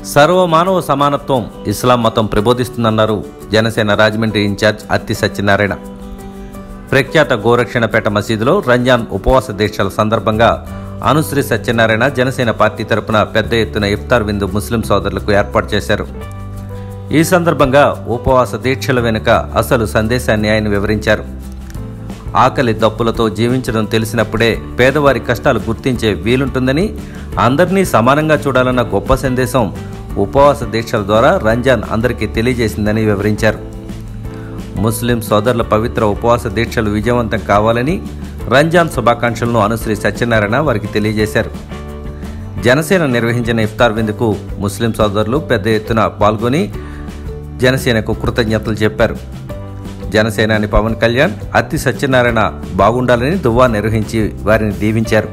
సర్వమానవ సమానత్వం ఇస్లాం మతం ప్రబోధిస్తుందన్నారు జనసేన రాజమండ్రి ఇన్ఛార్జ్ అత్తి సత్యనారాయణ ప్రఖ్యాత గోరక్షణపేట మసీదులో రంజాన్ ఉపవాస దీక్షల సందర్భంగా అనుశ్రీ సత్యనారాయణ జనసేన పార్టీ తరపున పెద్ద ఎత్తున ఇఫ్తార్ విందు ముస్లిం సోదరులకు ఏర్పాటు చేశారు ఈ సందర్భంగా ఉపవాస దీక్షల వెనుక అసలు సందేశాన్ని ఆయన వివరించారు ఆకలి దప్పులతో జీవించడం తెలిసినప్పుడే పేదవారి కష్టాలు గుర్తించే వీలుంటుందని అందరినీ సమానంగా చూడాలన్న గొప్ప సందేశం ఉపవాస దీక్షల ద్వారా రంజాన్ అందరికీ తెలియజేసిందని వివరించారు ముస్లిం సోదరుల పవిత్ర ఉపవాస దీక్షలు విజయవంతం కావాలని రంజాన్ శుభాకాంక్షలను అనుశ్రీ సత్యనారాయణ వారికి తెలియజేశారు జనసేన నిర్వహించిన ఇఫ్తార్ విందుకు ముస్లిం సోదరులు పెద్ద ఎత్తున పాల్గొని జనసేనకు కృతజ్ఞతలు చెప్పారు జనసేనాని పవన్ కళ్యాణ్ అత్తి సత్యనారాయణ బాగుండాలని దువ్వా నిర్వహించి వారిని దీవించారు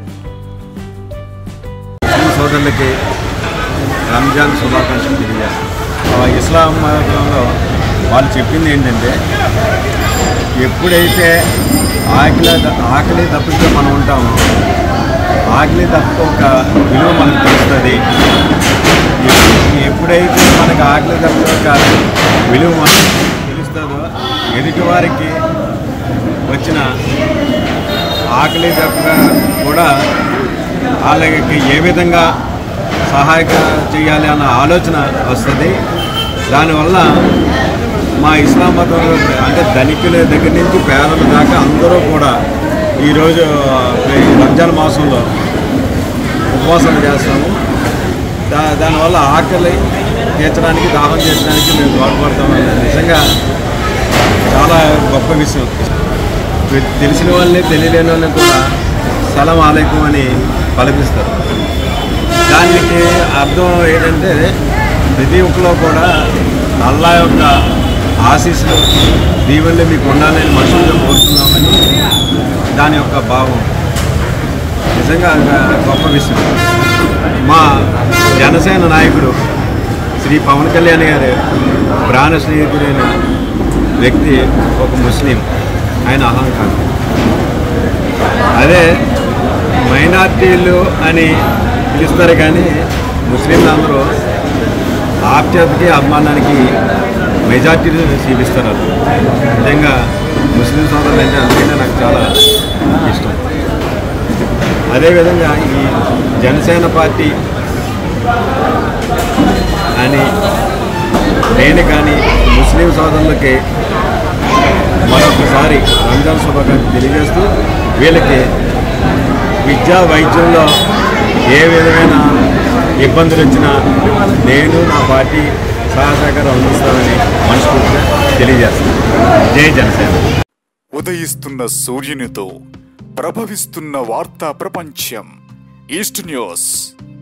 ముస్లిం సోదరులకి రంజాన్ శుభాకాంక్షలు తెలియజేస్తాం ఆ ఇస్లాం మతంలో వాళ్ళు చెప్పింది ఏంటంటే ఎప్పుడైతే ఆకలి ఆకలి తప్పితే మనం ఉంటామో ఆకలి తప్ప ఒక విలువ మనకు తెలుస్తుంది ఎప్పుడు- ఎప్పుడైతే మనకు ఆకలి తప్ప ఒక విలువ మనకు తెలుస్తుందో ఎదుటి వారికి వచ్చిన ఆకలి తప్ప కూడా వాళ్ళకి ఏ విధంగా సహాయక చేయాలి అన్న ఆలోచన వస్తుంది దానివల్ల మా ఇస్లాం మతంలో అంటే ధనికుల దగ్గర నుంచి పేదల దాకా అందరూ కూడా ఈరోజు ఈ రంజాన్ మాసంలో ఉపవాసం చేస్తాము దా దానివల్ల ఆకలి తీర్చడానికి దాహం తీర్చడానికి మేము తోడ్పడతాము నిజంగా చాలా గొప్ప విషయం తె- తెలిసిన వాళ్ళని తెలియలేని వాళ్ళని కూడా సలాం ఆలైకం అని పలిపిస్తారు దానికి అర్థం ఏంటంటే ప్రతి ఒక్కలో కూడా అల్లా యొక్క ఆశీస్సులు దీవెనలు మీకు ఉండాలని మనుషులుగా కోరుతున్నామని దాని యొక్క భావం నిజంగా ఒక గొప్ప విషయం మా జనసేన నాయకుడు శ్రీ పవన్ కళ్యాణ్ గారి ప్రాణ స్నేహితుడైన వ్యక్తి ఒక ముస్లిం ఆయన అహంకారం అదే మైనార్టీలు అని పిలుస్తారు కానీ ముస్లింలు అందరూ ఆప్యాయతకి అభిమానానికి మెజార్టీలు చూపిస్తారు వాళ్ళు నిజంగా ముస్లిం సోదరులు అంటే అందుకనే నాకు చాలా ఇష్టం అదేవిధంగా ఈ జనసేన పార్టీ అని నేను కానీ ముస్లిం సోదరులకి మరొకసారి రంజాన్ శుభాకాంక్షలు తెలియజేస్తూ వీళ్ళకి విద్యా వైద్యంలో ఏ విధమైన ఇబ్బందులు వచ్చినా నేను నా పార్టీ సహాయ సహకారం అందిస్తానని మనస్ఫూర్తిగా తెలియజేస్తాను జై జనసేన ఉదయిస్తున్న సూర్యునితో ప్రభవిస్తున్న వార్తా ప్రపంచం ఈస్ట్ న్యూస్